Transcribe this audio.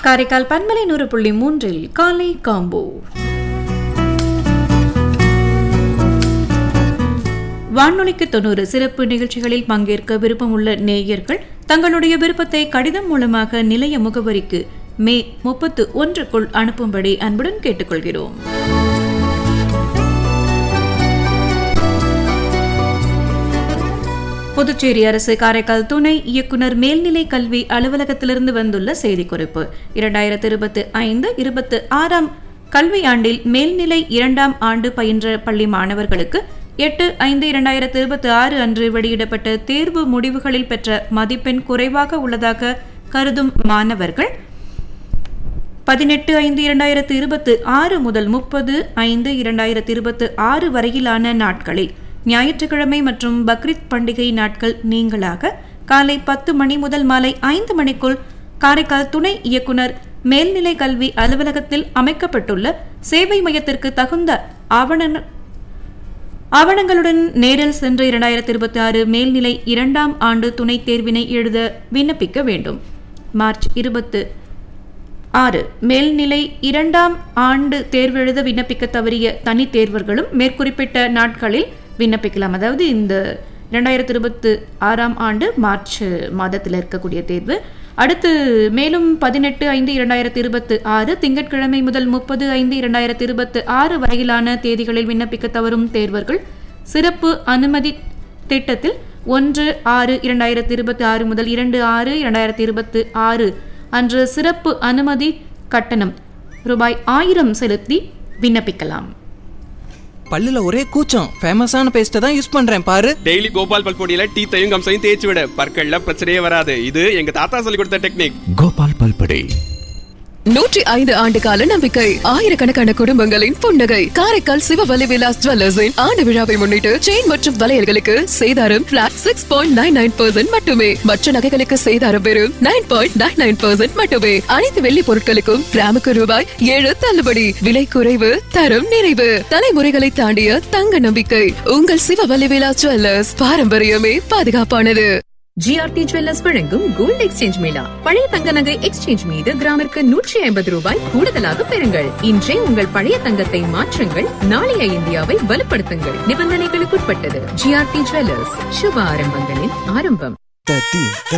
காரைக்கால் பன்மலை நூறு புள்ளி மூன்றில் காலை காம்போ வானொலிக்கு தொண்ணூறு சிறப்பு நிகழ்ச்சிகளில் பங்கேற்க விருப்பமுள்ள நேயர்கள் தங்களுடைய விருப்பத்தை கடிதம் மூலமாக நிலைய முகவரிக்கு மே முப்பத்து ஒன்றுக்குள் அனுப்பும்படி அன்புடன் கேட்டுக்கொள்கிறோம் புதுச்சேரி அரசு காரைக்கால் துணை இயக்குனர் மேல்நிலை கல்வி அலுவலகத்திலிருந்து வந்துள்ள செய்திக்குறிப்பு இரண்டாயிரத்து இருபத்தி ஐந்து இருபத்தி ஆறாம் கல்வியாண்டில் மேல்நிலை இரண்டாம் ஆண்டு பயின்ற பள்ளி மாணவர்களுக்கு எட்டு ஐந்து இரண்டாயிரத்து இருபத்தி ஆறு அன்று வெளியிடப்பட்ட தேர்வு முடிவுகளில் பெற்ற மதிப்பெண் குறைவாக உள்ளதாக கருதும் மாணவர்கள் பதினெட்டு ஐந்து இரண்டாயிரத்து இருபத்து ஆறு முதல் முப்பது ஐந்து இரண்டாயிரத்து இருபத்து ஆறு வரையிலான நாட்களில் ஞாயிற்றுக்கிழமை மற்றும் பக்ரீத் பண்டிகை நாட்கள் நீங்களாக காலை பத்து மணி முதல் மாலை ஐந்து மணிக்குள் காரைக்கால் துணை இயக்குனர் மேல்நிலை கல்வி அலுவலகத்தில் அமைக்கப்பட்டுள்ள சேவை மையத்திற்கு தகுந்த ஆவண ஆவணங்களுடன் நேரில் சென்று இரண்டாயிரத்தி இருபத்தி ஆறு மேல்நிலை இரண்டாம் ஆண்டு துணைத் தேர்வினை எழுத விண்ணப்பிக்க வேண்டும் மார்ச் இருபத்து ஆறு மேல்நிலை இரண்டாம் ஆண்டு தேர்வெழுத விண்ணப்பிக்க தவறிய தனித் தேர்வர்களும் மேற்குறிப்பிட்ட நாட்களில் விண்ணப்பிக்கலாம் அதாவது இந்த இரண்டாயிரத்தி இருபத்து ஆறாம் ஆண்டு மார்ச் மாதத்தில் இருக்கக்கூடிய தேர்வு அடுத்து மேலும் பதினெட்டு ஐந்து இரண்டாயிரத்தி இருபத்து ஆறு திங்கட்கிழமை முதல் முப்பது ஐந்து இரண்டாயிரத்தி இருபத்து ஆறு வரையிலான தேதிகளில் விண்ணப்பிக்க தவறும் தேர்வர்கள் சிறப்பு அனுமதி திட்டத்தில் ஒன்று ஆறு இரண்டாயிரத்தி இருபத்தி ஆறு முதல் இரண்டு ஆறு இரண்டாயிரத்தி இருபத்து ஆறு அன்று சிறப்பு அனுமதி கட்டணம் ரூபாய் ஆயிரம் செலுத்தி விண்ணப்பிக்கலாம் பல்லுல ஒரே கூச்சம் ஃபேமஸான பேஸ்ட்டை தான் யூஸ் பண்றேன் பாரு டெய்லி கோபால் பல்பொடியில டீத்தையும் கம்சையும் தேய்ச்சி விட பற்கள்ல பிரச்சனையே வராது இது எங்க தாத்தா சொல்லி கொடுத்த டெக்னிக் கோபால் பல்படை நூற்றி ஐந்து ஆண்டு கால நம்பிக்கை ஆயிரக்கணக்கான குடும்பங்களின் புன்னகை காரைக்கால் சிவவலி விலாஸ் ஜுவல்லர்ஸின் ஆண்டு விழாவை முன்னிட்டு செயின் மற்றும் வளையல்களுக்கு சேதாரம் flat six point nine nine percent மட்டுமே மற்ற நகைகளுக்கு சேதாரம் வெறும் nine point nine nine percent மட்டுமே அனைத்து வெள்ளி பொருட்களுக்கும் கிராமுக்கு ரூபாய் ஏழு தள்ளுபடி விலை குறைவு தரம் நிறைவு தலைமுறைகளை தாண்டிய தங்க நம்பிக்கை உங்கள் சிவவலி விலாஸ் ஜுவல்லர்ஸ் பாரம்பரியமே பாதுகாப்பானது ஜிஆர்டி ஜுவல்லர்ஸ் வழங்கும் கோல்ட் எக்ஸ்சேஞ்ச் மேளா பழைய தங்க நகை எக்ஸ்சேஞ்ச் மீது கிராமிற்கு நூற்றி ஐம்பது ரூபாய் கூடுதலாக பெறுங்கள் இன்றே உங்கள் பழைய தங்கத்தை மாற்றுங்கள் நாளைய இந்தியாவை வலுப்படுத்துங்கள் நிபந்தனைகளுக்குட்பட்டது ஜிஆர்டி ஜுவல்லர்ஸ் சுப ஆரம்பங்களின் ஆரம்பம் தத்தி